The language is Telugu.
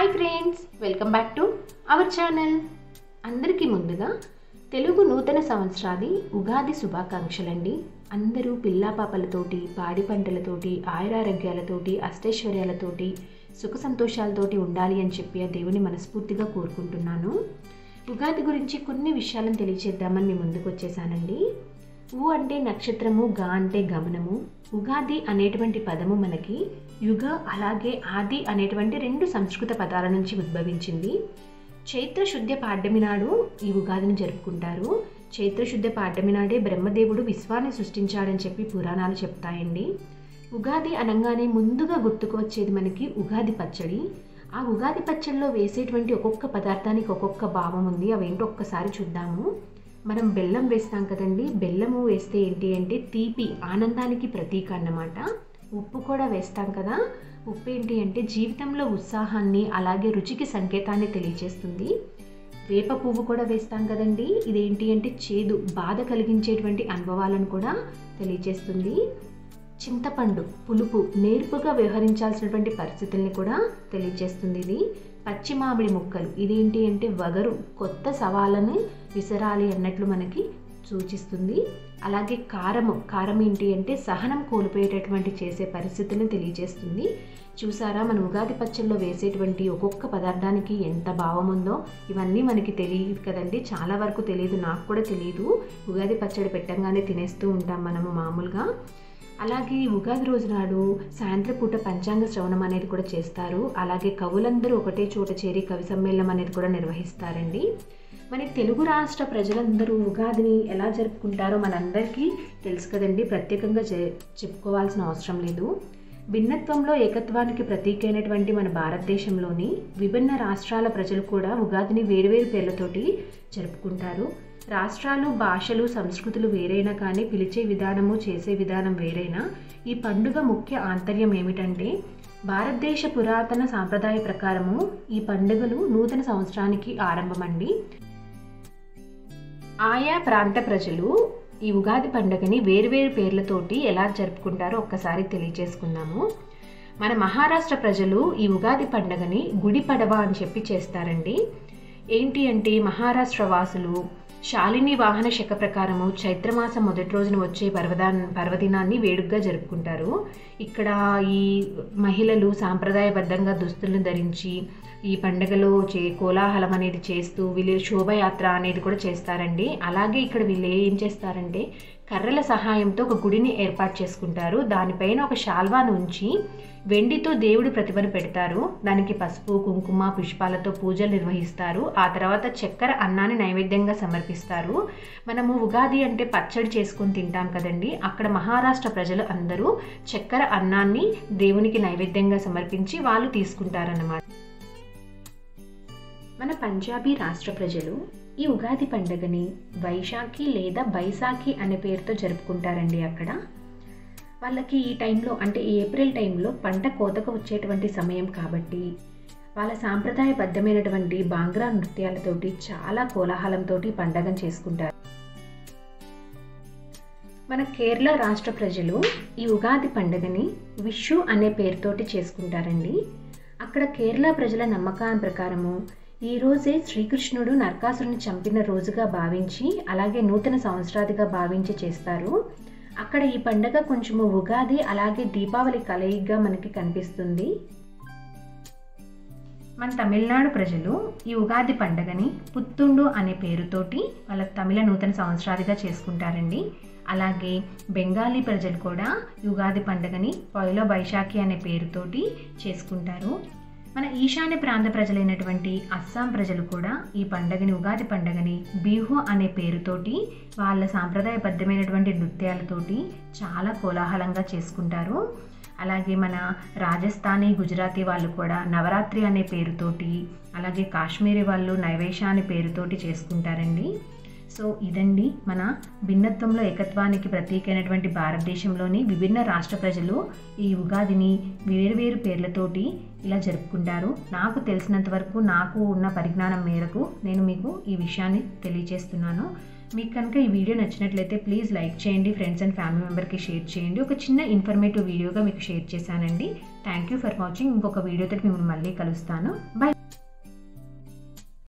hi friends welcome back to our channel అందరికీ ముందుగా తెలుగు నూతన సంవత్సరాది ఉగాది శుభాకాంక్షలండి అందరూ పిల్లా పాపలతోటి పాడి పంటలతోటి ఆయురారోగ్యాలతోటి అష్టైశ్వర్యాలతోటి సుఖ సంతోషాలతోటి ఉండాలి అని చెప్పి ఆ దేవుని మనస్ఫూర్తిగా కోరుకుంటున్నాను ఉగాది గురించి కొన్ని విషయాలను తెలియచేద్దామని మీ ముందుకు వచ్చేసానండి ఊ అంటే నక్షత్రము గా అంటే గమనము ఉగాది అనేటువంటి పదము మనకి యుగ అలాగే ఆది అనేటువంటి రెండు సంస్కృత పదాల నుంచి ఉద్భవించింది చైత్ర శుద్ధ పాడ్యమి నాడు ఈ ఉగాదిని జరుపుకుంటారు చైత్ర శుద్ధ పాడ్యమి నాడే బ్రహ్మదేవుడు విశ్వాన్ని సృష్టించాడని చెప్పి పురాణాలు చెప్తాయండి ఉగాది అనగానే ముందుగా గుర్తుకు వచ్చేది మనకి ఉగాది పచ్చడి ఆ ఉగాది పచ్చడిలో వేసేటువంటి ఒక్కొక్క పదార్థానికి ఒక్కొక్క భావం ఉంది అవేంటో ఒక్కసారి చూద్దాము మనం బెల్లం వేస్తాం కదండి బెల్లము వేస్తే ఏంటి అంటే తీపి ఆనందానికి ప్రతీక అన్నమాట ఉప్పు కూడా వేస్తాం కదా ఉప్పు ఏంటి అంటే జీవితంలో ఉత్సాహాన్ని అలాగే రుచికి సంకేతాన్ని తెలియజేస్తుంది వేప పువ్వు కూడా వేస్తాం కదండి ఇదేంటి అంటే చేదు బాధ కలిగించేటువంటి అనుభవాలను కూడా తెలియజేస్తుంది చింతపండు పులుపు నేర్పుగా వ్యవహరించాల్సినటువంటి పరిస్థితుల్ని కూడా తెలియజేస్తుంది ఇది పచ్చి మామిడి ముక్కలు ఇదేంటి అంటే వగరు కొత్త సవాళ్ళని విసరాలి అన్నట్లు మనకి సూచిస్తుంది అలాగే కారము కారం ఏంటి అంటే సహనం కోల్పోయేటటువంటి చేసే పరిస్థితిని తెలియజేస్తుంది చూసారా మన ఉగాది పచ్చళ్ళలో వేసేటువంటి ఒక్కొక్క పదార్థానికి ఎంత భావం ఉందో ఇవన్నీ మనకి తెలియదు కదండి చాలా వరకు తెలియదు నాకు కూడా తెలియదు ఉగాది పచ్చడి పెట్టంగానే తినేస్తూ ఉంటాం మనము మామూలుగా అలాగే ఉగాది రోజు నాడు సాయంత్రం పూట పంచాంగ శ్రవణం అనేది కూడా చేస్తారు అలాగే కవులందరూ ఒకటే చోట చేరి కవి సమ్మేళనం అనేది కూడా నిర్వహిస్తారండి మరి తెలుగు రాష్ట్ర ప్రజలందరూ ఉగాదిని ఎలా జరుపుకుంటారో మనందరికీ తెలుసు కదండి ప్రత్యేకంగా చెప్పుకోవాల్సిన అవసరం లేదు భిన్నత్వంలో ఏకత్వానికి ప్రతీకైనటువంటి మన భారతదేశంలోని విభిన్న రాష్ట్రాల ప్రజలు కూడా ఉగాదిని వేరువేరు పేర్లతోటి జరుపుకుంటారు రాష్ట్రాలు భాషలు సంస్కృతులు వేరైనా కానీ పిలిచే విధానము చేసే విధానం వేరైనా ఈ పండుగ ముఖ్య ఆంతర్యం ఏమిటంటే భారతదేశ పురాతన సాంప్రదాయ ప్రకారము ఈ పండుగలు నూతన సంవత్సరానికి ఆరంభమండి ఆయా ప్రాంత ప్రజలు ఈ ఉగాది పండుగని వేరువేరు పేర్లతోటి ఎలా జరుపుకుంటారో ఒక్కసారి తెలియజేసుకుందాము మన మహారాష్ట్ర ప్రజలు ఈ ఉగాది పండుగని గుడి పడవ అని చెప్పి చేస్తారండి ఏంటి అంటే మహారాష్ట్ర వాసులు శాలిని వాహన శక ప్రకారము చైత్రమాసం మొదటి రోజున వచ్చే పర్వదా పర్వదినాన్ని వేడుకగా జరుపుకుంటారు ఇక్కడ ఈ మహిళలు సాంప్రదాయబద్ధంగా దుస్తులను ధరించి ఈ పండుగలో చే కోలాహలం అనేది చేస్తూ వీళ్ళు శోభయాత్ర అనేది కూడా చేస్తారండి అలాగే ఇక్కడ వీళ్ళు ఏం చేస్తారంటే కర్రల సహాయంతో ఒక గుడిని ఏర్పాటు చేసుకుంటారు దానిపైన ఒక శాల్వాను ఉంచి వెండితో దేవుడి ప్రతిభను పెడతారు దానికి పసుపు కుంకుమ పుష్పాలతో పూజలు నిర్వహిస్తారు ఆ తర్వాత చక్కెర అన్నాన్ని నైవేద్యంగా సమర్పిస్తారు మనము ఉగాది అంటే పచ్చడి చేసుకొని తింటాం కదండి అక్కడ మహారాష్ట్ర ప్రజలు అందరూ చక్కెర అన్నాన్ని దేవునికి నైవేద్యంగా సమర్పించి వాళ్ళు తీసుకుంటారన్నమాట మన పంజాబీ రాష్ట్ర ప్రజలు ఈ ఉగాది పండుగని వైశాఖి లేదా బైసాఖి అనే పేరుతో జరుపుకుంటారండి అక్కడ వాళ్ళకి ఈ టైంలో అంటే ఈ ఏప్రిల్ టైంలో పంట కోతకు వచ్చేటువంటి సమయం కాబట్టి వాళ్ళ సాంప్రదాయబద్ధమైనటువంటి బాంగ్రా నృత్యాలతోటి చాలా కోలాహలంతో పండగను చేసుకుంటారు మన కేరళ రాష్ట్ర ప్రజలు ఈ ఉగాది పండుగని విషు అనే పేరుతోటి చేసుకుంటారండి అక్కడ కేరళ ప్రజల నమ్మకాల ప్రకారము ఈ రోజే శ్రీకృష్ణుడు నరకాసురుని చంపిన రోజుగా భావించి అలాగే నూతన సంవత్సరాదిగా భావించి చేస్తారు అక్కడ ఈ పండగ కొంచెము ఉగాది అలాగే దీపావళి కలయిగా మనకి కనిపిస్తుంది మన తమిళనాడు ప్రజలు ఈ ఉగాది పండుగని పుత్తుండు అనే పేరుతోటి వాళ్ళ తమిళ నూతన సంవత్సరాదిగా చేసుకుంటారండి అలాగే బెంగాలీ ప్రజలు కూడా ఉగాది పండుగని పొయలో బైశాఖి అనే పేరుతోటి చేసుకుంటారు మన ఈశాన్య ప్రాంత ప్రజలైనటువంటి అస్సాం ప్రజలు కూడా ఈ పండుగని ఉగాది పండుగని బిహు అనే పేరుతోటి వాళ్ళ సాంప్రదాయబద్ధమైనటువంటి నృత్యాలతోటి చాలా కోలాహలంగా చేసుకుంటారు అలాగే మన రాజస్థానీ గుజరాతీ వాళ్ళు కూడా నవరాత్రి అనే పేరుతోటి అలాగే కాశ్మీరీ వాళ్ళు నైవేష అనే పేరుతోటి చేసుకుంటారండి సో ఇదండి మన భిన్నత్వంలో ఏకత్వానికి ప్రతీకైనటువంటి భారతదేశంలోని విభిన్న రాష్ట్ర ప్రజలు ఈ ఉగాదిని వేరువేరు పేర్లతోటి ఇలా జరుపుకుంటారు నాకు తెలిసినంత వరకు నాకు ఉన్న పరిజ్ఞానం మేరకు నేను మీకు ఈ విషయాన్ని తెలియజేస్తున్నాను మీకు కనుక ఈ వీడియో నచ్చినట్లయితే ప్లీజ్ లైక్ చేయండి ఫ్రెండ్స్ అండ్ ఫ్యామిలీ మెంబర్కి షేర్ చేయండి ఒక చిన్న ఇన్ఫర్మేటివ్ వీడియోగా మీకు షేర్ చేశానండి థ్యాంక్ యూ ఫర్ వాచింగ్ ఇంకొక వీడియోతో మిమ్మల్ని మళ్ళీ కలుస్తాను బై